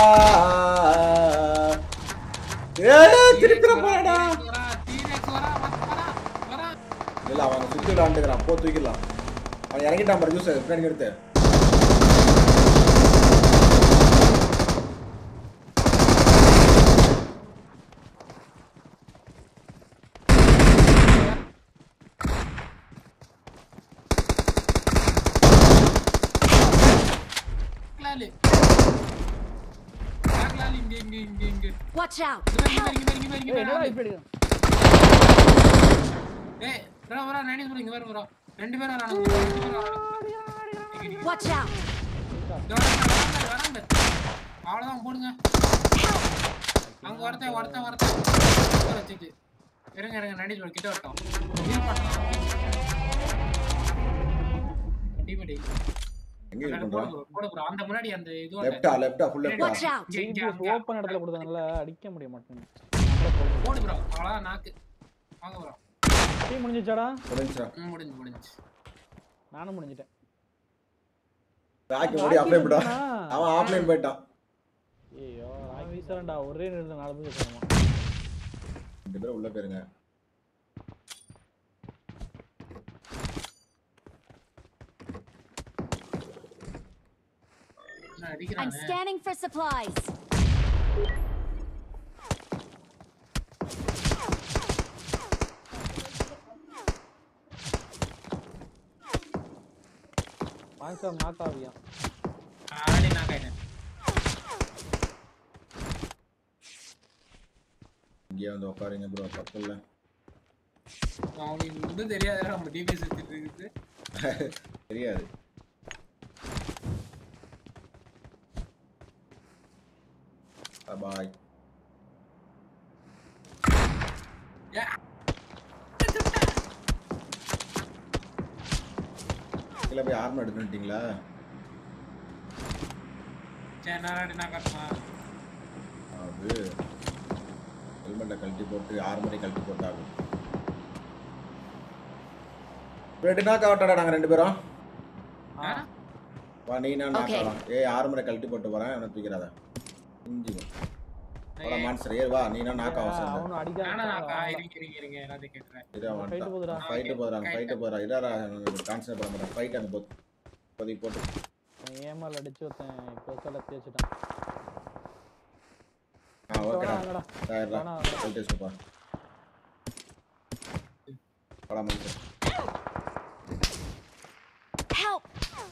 ஏய் திருப்பிற போறடா வரா, T-Rex வரா, வரா, வரா, வரா. இல்ல அவன் சுத்தி விளாண்டுக்கிறான் போ தூக்கிடலாம் அவன் இறங்கிட்டான் பாரு ஜூஸ் பின்னாடி எடுத்து லாலு. Black லாலு, இங்க, இங்க, இங்க, இங்க. Watch out! இங்க பாரு, இங்க பாரு, இங்க பாரு, இங்க ஏய், பாரு, என்னடா ஆளு. இப்படி அடிக்கிறான்? ஏய், வரா, வரா, நைனி bro, இங்க பாரு bro. ரெண்டு பேரும் வரானுங்க bro, ரெண்டு பேரும் வரானுங்க. Watch out! இதோ வராங்க, வராங்க, வராங்க. அவ்வளவுதான் போடுங்க அங்க ஒருத்தன் ஒருத்தன் ஒருத்தன் உள்ள வச்சுட்டு இருங்க இருங்க நடி bro, கிட்ட வரட்டும் heal பண்ணலாம். அடிபடி. எங்க போடு இருக்குன்றான் bro, போடு bro. அந்த முன்னாடி அந்த இது லெஃப்டா லெஃப்டா ஃபுல் லெஃப்டா Watch out! இங்க, இங்க, Team அங்க. open இடத்துல கொடுத்ததுனால அடிக்க முடிய மாட்டேங்குது போடு ப்ரோ அவ்வளோதான் நாக்கு வாங்க ப்ரோ டீம் முடிஞ்சிச்சாடா முடிஞ்சா ம் முடிஞ்சு முடிஞ்சு நானும் முடிஞ்சிட்டேன் ராக்கி முடி அப்ளை போட்டான் அவன் ஆஃப்லைன் போயிட்டான் ஐயோ நான் வீசுறேன்டா ஒரே நேரத்தில் நாலு பேர் போகணுமா ரெண்டு பேரும் உள்ள போயிருங்க என்ன I'm அடிக்கிறானே scanning for supplies. Monster knock ஆவியா ஆடி நாக்காயிட்டேன் இங்கேயே வந்து உட்காருங்க ப்ரோ தப்பு இல்ல அவனுக்கு ஒன்றும் தெரியாது நம்ம டிபிஎஸ் எடுத்துட்டு இருக்குது தெரியாது பாய் யா. கீழே போய் ஆர்மர் எடுத்துட்டீங்களா சரி நான் ஆடி நாக்காட்டுமா அது ஹெல்மெட்டை கழட்டி போட்டு ஆர்மரை கழட்டி போட்டாகும் ரெண்டு நாக்கு ஆகட்டாடா நாங்கள் ரெண்டு பேரும் ஆ வா நீ நான் Okay. நாக்கலாம் ஏய் ஆர்மரை கழட்டி போட்டு வரேன் அவனை தூக்கிறாத இஞ்சி வா மான்சர் ஏ வா நீ நான் நாக்க அவசரம் அவனும் நானா நாக்கா அடிக்காம இருங்க இருங்க இருங்க எல்லாத்தையும் கேட்டுறேன் இதா Fight போகுதுடா. வந்துட்டான் ஃபைட்டு போதுறாங்க ஃபைட்டு போதுறா இதாரா கான்சன்ட்ரேட் பண்ண மாட்டேன் ஃபைட் அங்கே போது இப்போதைக்கு போட்டு ஏமால் அடிச்சு ஒருத்தன் இப்போ சொல்ல தேய்ச்சிட்டான் ஆ ஓகேடா வாங்கடா. சாயிரா வேணா. ஃபைட் டெஸ்ட் பா படா மான்சர் Help!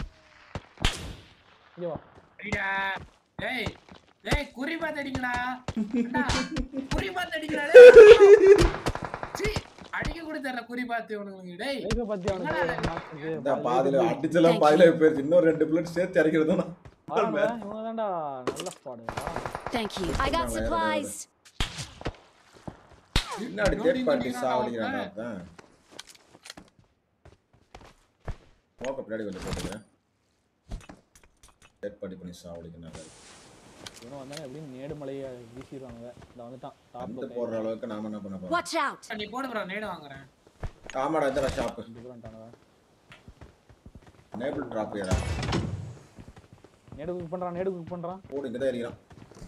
இங்க வா அடிடா டேய் டேய் குறி பார்த்து அடிங்கடா அண்ணா, குறி பார்த்து அடிங்கடா டேய். சீ, அடிக்க கூட தெரியல குறி பார்த்து உனக்கு டேய் லைஃபை பத்தி அவனுக்கு knock இருக்கு. இந்த பாதியில அடிச்செல்லாம் பாதியில போயிருச்சு இன்னும் ரெண்டு புல்லட் சேர்த்து இறக்கிறது தான் வாடா, இவங்க தான்டா நல்ல squad Thank you. I got supplies. பின்னாடி தேர்ட் பார்ட்டி சாவடிக்கிறாங்க அதான் மோக்க பின்னாடி கொஞ்சம் போட்டுக்கிறேன் தேர்ட் பார்ட்டி பண்ணி சாவடிக்கிறாங்க இவனும் வந்தானே எப்படியும் நேடு மலையை வீசிடுவாங்க இந்த வந்துட்டான் வந்து டாப்ல போடுற அளவுக்கு நாம என்ன பண்ண போறோம் Watch out! நீ போடு ப்ரோ நேடு வாங்குறேன் ஆமாடா இந்த ஷாப்பு டிஃபரெண்டானவ நேபிள் டிராப் ஏடா நேடு குக் பண்றான் நேடு குக் பண்றான் போடு இங்கே தான் எறிகிறான்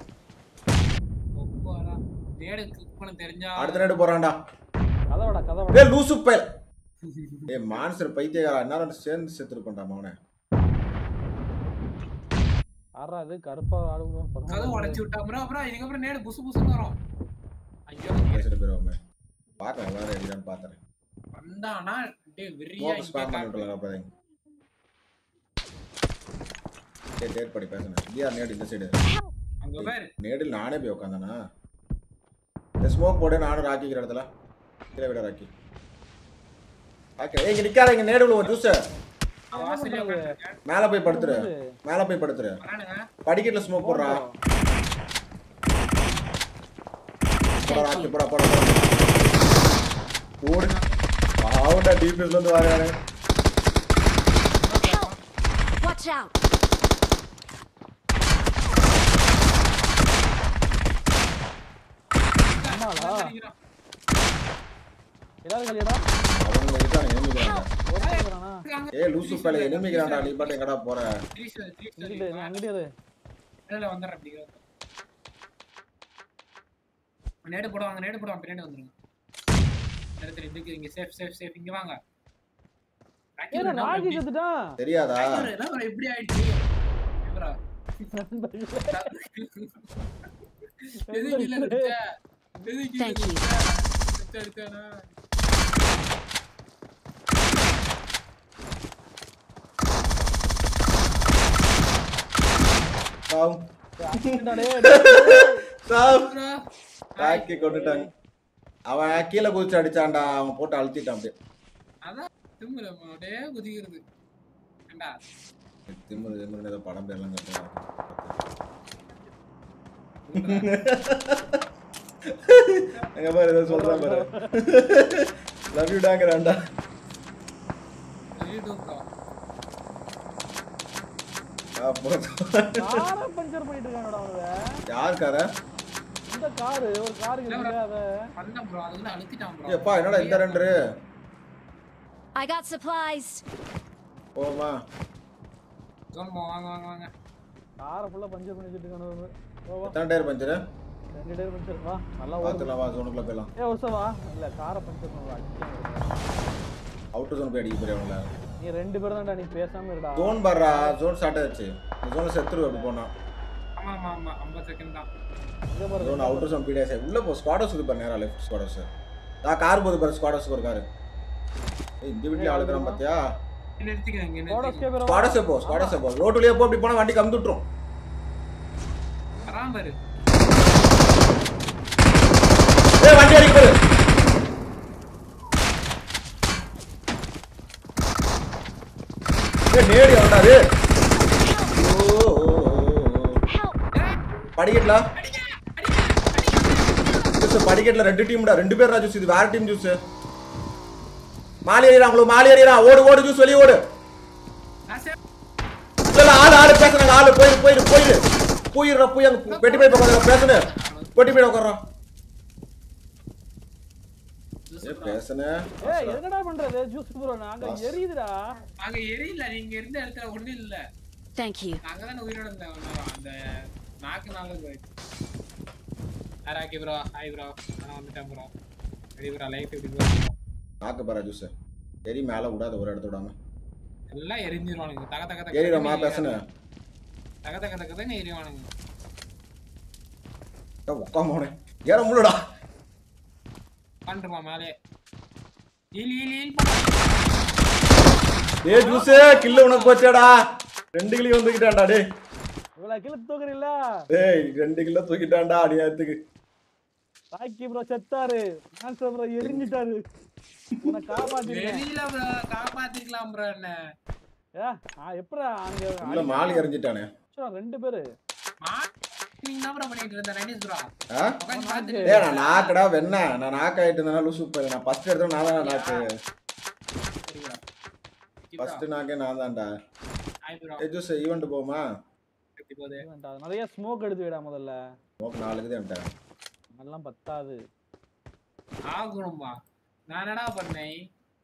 ஒப்பாரா நேடு கிளிக் பண்ண தெரிஞ்சா அடுத்த நேடு போறான்டா கதவடா கதவடா டேய் லூசு பயல் ஏய் மான்சர் பைத்தியக்காரா என்ன சேர்ந்து செத்துருப்பேன்டா மவனே ஆறா இது கருப்பா ஆடுவோம் கதவு உடைச்சு விட்டா ப்ரோ ப்ரோ இதுக்கப்புறம் நேடு புசு புசுன்னு வரும் ஐயோ பேசிட்டு போயிருவோமே பார்க்கலாம் வேற எறிகிறான்னு பார்த்துறேன் வந்தானா டேய் வெறியா மோக்க ஸ்பேம் பண்ணி விட்டுலாம் அப்போதைங்க டேய் டேட் படி பேசுனேன் இந்தியா நேடு இந்த சைடு அங்க பேர் நேடில் நானே போய் உட்காந்தானா இந்த ஸ்மோக் போடு நானும் ராக்கிக்கிற இடத்துல கீழே விட ராக்கி ராக்கி ஏய் இங்க நிக்காத இங்க நேடு விழுவோம் ஜூஸ் வாசல்ல உட்கார்ந்திருக்கேன். மேல போய் படுத்துரு மேல போய் படுத்துரு வரானுங்க படிக்கட்டுல ஸ்மோக் போடுறா போடா ராக்கி போடா போடா போடா ஓடு பாவண்டா டிபிஎஸ்ல இருந்து வராரு Help! Watch out! ஆமாடா எல்லாரும் கல்யாடா அவங்க இருக்காங்க எனிமிக்கிறாங்க ஓடுறானா ஏய் லூசு பேல எனிமிக்கிறான்டா நீ பாட்டு எங்கடா போற த்ரீ ஸ்டார் த்ரீ இங்கிட்டு நீ ஸ்டார் அங்கிட்டே இரு இல்ல வந்துடுறேன் அப்படிங்கிற நேடு போடுவாங்க நேடு போடுவாங்க பின்னாடி வந்துருங்க இடத்துல இதுக்கு இங்க சேஃப் சேஃப் சேஃப் இங்க வாங்க ஏன்னா நாகி செத்துட்டான் தெரியாதா Hacker, என்ன bro இப்படி ஆயிடுச்சு ஏன் bro? எதுக்கு இல்ல நிறுத்த? எதுக்கு இல்ல Thank you. நிறுத்த? நிறுத்த, நிறுத்தனா? சாவு டேய், சாவு bro, தாக்கி கொண்டுட்டாங்க அவன் கீழே குதிச்சு அடிச்சான்டா அவன் போட்டு அழுத்திட்டான் அப்படியே அதான் திமிரு, அப்படியே குதிக்கிறது ஏண்டா திமுரு திமுரு ஏதோ படம் பேர்லாம் கட்டுறான் எங்க பாரு ஏதோ சொல்றான் பாரு லவ் யூ டாங்கறான்டா வீடுக்கா. அப்போ காரை பஞ்சர் பண்ணிட்டு இருக்கானடா அவனுங்க யாருக்கார இந்த காரு ஒரு காரு இருக்குல்ல அத பண்ணேன் bro, அதுக்குள்ள அழுத்திட்டான் bro. எப்பா என்னடா இந்த ரெண்டு I got supplies. போமா சொல்லுமா, வாங்க வாங்க வாங்க காரை ஃபுல்லா பஞ்சர் பண்ணி வச்சிட்டு இருக்கானு வா வா எத்தனை டயர் பஞ்சரு ரெண்டு டேர் பஞ்சர் வா நல்லா ஓடுது பார்த்துலாம் வா ஜோனுக்குள்ள போயிடலாம் ஏ உசவா இல்ல காரை பஞ்சர் பண்ணு அவுட்டர் ஜோன் போய் அடிக்க போறியா அவங்கள நீ ரெண்டு பேரும் தான்டா நீ பேசாம இருடா ஜோன் பாடுறா ஜோன் ஸ்டார்ட் ஆயிடுச்சு இந்த ஜோன்ல செத்துரு அப்படி போனா ஆமா ஆமா ஆமா ஐம்பது செகண்ட் தான் இங்க பாரு ஜோன் அவுட்டர் ஜோன் பீடியா உள்ள போ ஸ்குவாடர்ஸ் இருக்கு பாரு நேரா லெஃப்ட் ஸ்குவாடர்ஸ் நான் கார் போது பாரு ஸ்குவாடர்ஸ் ஒரு கார் ஏய் இந்த வீட்லயே ஆளுக்குறான் பாத்தியா இங்க நிறுத்திக்கிறேன் இங்க போடோ நிறுத்திக்கிறேன் ஸ்கேபர் ஸ்குவாடர்ஸ் போ ஸ்குவாடர்ஸ் போ ரோட்டுலயே போ அப்படி போனா வண்டி கம்பி விட்டுரும் வராம பாரு ஏய் வண்டி அடிக்க பாரு ஏய் நேடி வந்தாரு Help! படிக்கட்டல ஜூஸ் படிக்கட்டுல ரெண்டு டீம்டா ரெண்டு பேர் ஜூஸ் இது வேற டீம் ஜூஸ் மாலி ஏறிறான் உங்களுக்கு மாலி ஏறிறான் ஓடு ஓடு ஜூஸ் வெளிய ஓடு நான் சே- இல்ல இல்ல, ஆளு ஆளு பேசுறாங்க ஆளு போயிரு போயிரு போயிரு போயிடுறா போய் அங்க பெட்டி போய் பக்கம் பேசுன பெட்டி போய் உட்கார்றான் ஏ பேசுன ஏய் என்னடா பண்றது ஜூஸ் ப்ரோ நாங்க எரியுதுடா அங்க எரியல நீங்க இருந்த இடத்துல ஒண்ணும் இல்ல Thank you. நாங்க தானே உயிரோட இருந்தோம் அவ்வளவுதான். அந்த நாக்கு நாள் போயிடுச்சு ஹராக்கி ப்ரோ ஹாய் ப்ரோ நான் வந்துட்டேன் ப்ரோ சரி ப்ரோ லைஃப் எப்படி bro? நாக்கு பாரா ஜூஸ் சரி மேல விடாத ஒரு இடத்த விடாம எல்லாம் எரிஞ்சிருவானுங்க தக தக தக ஏறிடுமா பேசுன தக தக தக தக எரிவானுங்க உட்காம ஏற முள்ளடா பண்ணுமா மேலே ஈல் ஈல் ஈல் ஏ ஜூஸ் கில்ல உனக்கு போச்சேடா ரெண்டு கிலோ வந்துக்கிட்டான்டா டேய் இவ்வளவு கிலோ தூக்குறீல்ல டேய் ரெண்டு கிலோ தூக்கிட்டான்டா அடியாத்துக்கு ராக்கி ப்ரோ செத்தாரு மான்சர் ப்ரோ எரிஞ்சிட்டாரு உன்னை காப்பாத்திருக்கேன் வெளியில ப்ரோ காப்பாத்திக்கலாம் ப்ரோ என்ன ஏ நான் எப்படா அங்க உள்ள மாலி எறிஞ்சிட்டானே அடிச்சோம் ரெண்டு பேரு மா நீங்க தான் ப்ரோ பண்ணிட்டு இருந்த நைனிஸ் ப்ரோ ஆ உட்காந்து பார்த்துட்டு டேய் நான் நாக்கடா வெண்ண நான் நாக்கு ஆயிட்டு இருந்தேனா லூசு போய் நான் ஃபர்ஸ்ட் எடுத்தோம் நான் தான் நாக்கு ஃபர்ஸ்ட் நாக்கே நான் தான்டா ஹாய் ப்ரோ ஏ ஜூஸ் ஈவெண்ட் போமா எப்படி போகுது வேண்டாம். நிறைய ஸ்மோக் எடுத்து விடா முதல்ல நோக்கு நாலுக்கு தான் அதெல்லாம் பத்தாது ஆகணுமா நான் என்னடா பண்ணேன்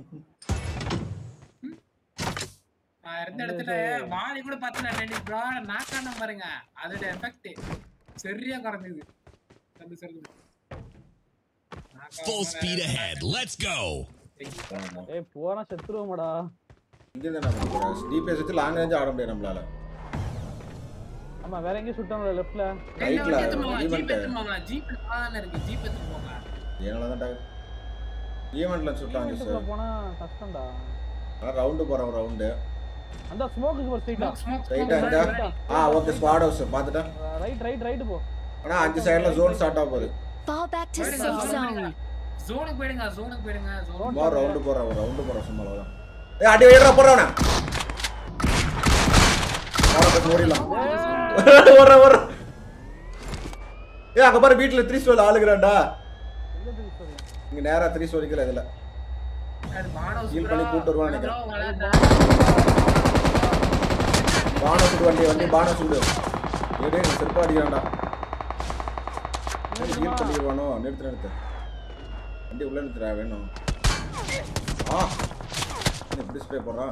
ம்? நான் இருந்த இடத்துல வாலி கூட பார்த்து நான் நைனிஸ் ப்ரோ நாக்கான பாருங்க அதோட எஃபெக்ட் சரியா குறைஞ்சது சொல்லு சொல்லு நாக்காம Full speed ahead. Let's go. ஆமா ஏய் போனா செத்துருவோமாடா இங்க தான் நம்ம போறோம் டிபிஎஸ் வச்சு லாங் ரேஞ்ச் ஆட முடியாது நம்மளால ஆமா வேற எங்கேயும் சுட்டாங்களா லெஃப்ட்ல Right ல, ஜீப் event. எடுத்துட்டு போங்க ஜீப் தானே இருக்கு ஜீப் எடுத்துட்டு போங்க ஏனால தான் ஈவெண்ட்ல சுட்டாங்க வீட்டுக்குள்ள சார் போனா கஷ்டம்டா நான் ரவுண்டு போறோம் ரவுண்டு அந்த ஸ்மோக்குக்கு ஒரு ஸ்ட்ரைட்டா ஸ்மோக் ரைட்டா எங்க ஆ ஓகே ஸ்குவாட் ஹவுஸ் பார்த்துட்டேன் ரைட் ரைட் ரைட் போ ஆனா அஞ்சு சைடுல ஜோன் ஸ்டார்ட் ஆக போகுது Fall back to safe zone. ஜோனுக்கு போயிடுங்க ஜோனுக்கு போயிடுங்க ஜோன் சும்மா ரவுண்டு போறேன் ஒரு ரவுண்டு போறேன் சும்மா அவ்வளவுதான் ஏய் அடி வைடா போறவனா ஓடிடலாம் ஓடுற ஓடுற ஏ அங்க பாரு வீட்டுல த்ரீ ஸ்டோல் ஆளுகிறான்டா எங்க போய் சொல்றேன் இங்க நேரா த்ரீ ஸ்டோரிக்கல இதுல அது மானோஸ் Heal bro. பண்ணி கூட்டு வருவான்னு bro, விளையாண்டா. பான சுடு வண்டி வண்டி பான சுடு ஏடே நீ செருப்பா அடிக்கிறான்டா ஹீல் பண்ணிடுவானோ நிறுத்து நிறுத்து வண்டி உள்ள நிறுத்துறா வேணும் ஆ என்ன இப்படி ஸ்ப்ரே போடுறான்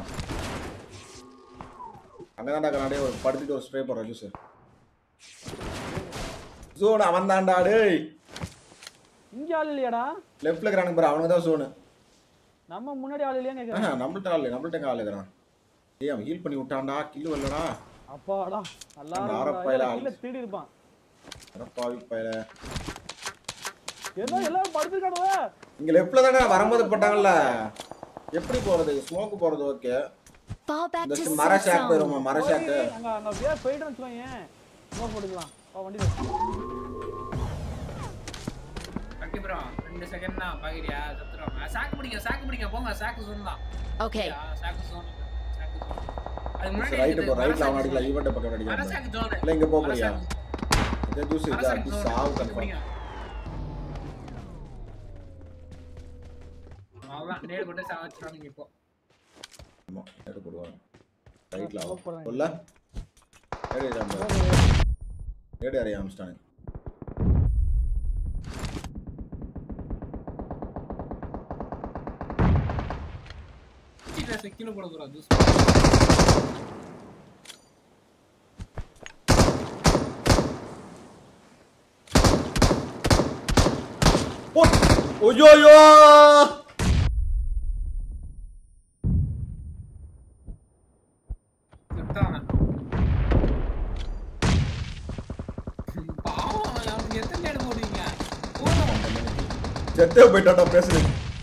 அங்கதான்டா கண்ணாடியே ஒரு படுத்துட்டு ஒரு ஸ்ப்ரே போடுறான் ஜூஸ் ஜூன் அவன் தான்டா டேய் இங்க ஆள் இல்லையாடா லெஃப்ட்ல இருக்கிறானுங்க பாரு அவனுக்கு தான் சோனு நம்ம முன்னாடி ஆள் இல்லையா கேக்குறேன் ஆஹா நம்மள்ட்ட ஆள் நம்மள்ட்ட எங்க ஆள் இருக்கிறான் ஏய் அவன் ஹீல் பண்ணி விட்டான்டா கில்லு வரலடா அப்பாடா நல்லா அந்த இருக்குடா. ஆரப்பாயில ஏய், ஆள். கீழே திருடி இருப்பான் அடப்பாவி பயல ஏதோ எல்லாரும் படுத்துருக்கானுவ இங்க லெஃப்ட்ல தானே வரும்போது போட்டாங்கல்ல எப்படி போறது ஸ்மோக் போறது ஓகே Fall back இந்த to மர safe ஷாக் zone. போயிருமா மர ஷாக்கு அங்க அங்க அப்படியே போயிட்டு வச்சுக்கோங்க நோ போட்டுக்கலாம் வா வண்டியில ஓகே ப்ரோ ரெண்டு செகண்ட் தான் பாக்குறியா சத்துருவாங்க சாக்கு பிடிங்க சாக்கு பிடிங்க போங்க சாக்கு ஜோன் தான் Okay. சாக்கு ஜோன் சாக்கு ஜோன் அது முன்னாடி ரைட்டு போ இருக்குது, ரைட்ல அவன் மர அடிக்கல சாக்கு ஈவெண்ட் பக்கம் மர அடிக்கலாம் சாக்கு ஜோன் இல்ல இங்க போக மர போறியா சாக்கு இதே ஜூஸ் மர இது சாக்கு அடி ஜோன் சாவு இது கன்ஃபார்ம் பிடிங்க. அவ்வளவுதான் நேர் போட்டு சாவச்சிருவானுங்க இப்போ ஆமா நேரு போடுவாங்க ரைட்ல ஆ, அவன் போடுறாங்க. சொல்ல ஏடி ராம்பா ஏடி அறிய ஆரம்பிச்சிட்டானுங்க ட்ரெஸ் கீழே போட போறா ஜூஸ் ஓ ஓயோயோ செத்தாங்க பாவம் அவனுக்கு எத்தனை நேரம் போடுவீங்க போதும் செத்தே போயிட்டான்டா பேசுது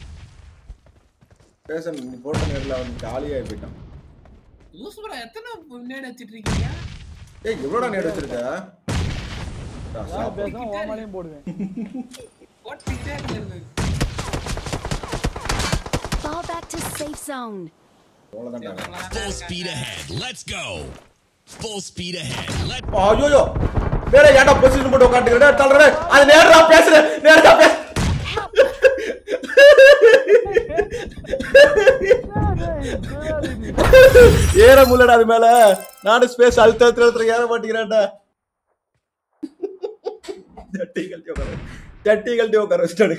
பேச நீ போட்ட நேரில் அவன் காலியாகி போயிட்டான் ஜூஸ் ப்ரோ எத்தனை முன்னாடி வச்சிட்டு இருக்கீங்க ஏய் எவ்வளோடா நேரம் வச்சிருக்க டா, யார் சாப்பிடு. பேசும் ஓமாலையும் போடுவேன் போட்டுக்கிட்டே இருக்கிறது Fall back to safe zone. அவ்வளோதான்டா Full speed ahead. Let's go. Full speed ahead. Let ஐயோயோ வேற ஏன்டா பொசிஷன் போட்டு உட்காந்துக்கிறேன் தள்ளுறே அது நேரா பேசுறேன் நேரா பேச ஏற முடியலடா அது மேல நானும் ஸ்பேஸ் அழுத்த அழுத்த அழுத்த ஏற மாட்டேங்கிறேன்டா ஜட்டி கழட்டி உட்கார ஜட்டி கழட்டி உட்கார வச்சுட்டானு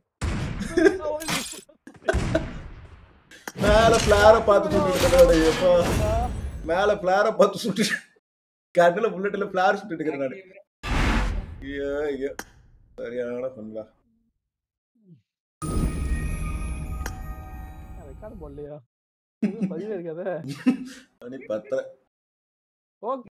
மேல பிளார பார்த்து சுட்டுட்டு இருக்கேன் எப்போ மேல பிளார பார்த்து சுட்டு கண்ணுல புல்லட்ல பிளார் சுட்டுட்டு இருக்கிறேன் நானு ஐயோ ஐயோ சரியான பண்ணலா ரெக்கார்டு போடலையா பதிவு இருக்காத மணி பத்தரை ஓகே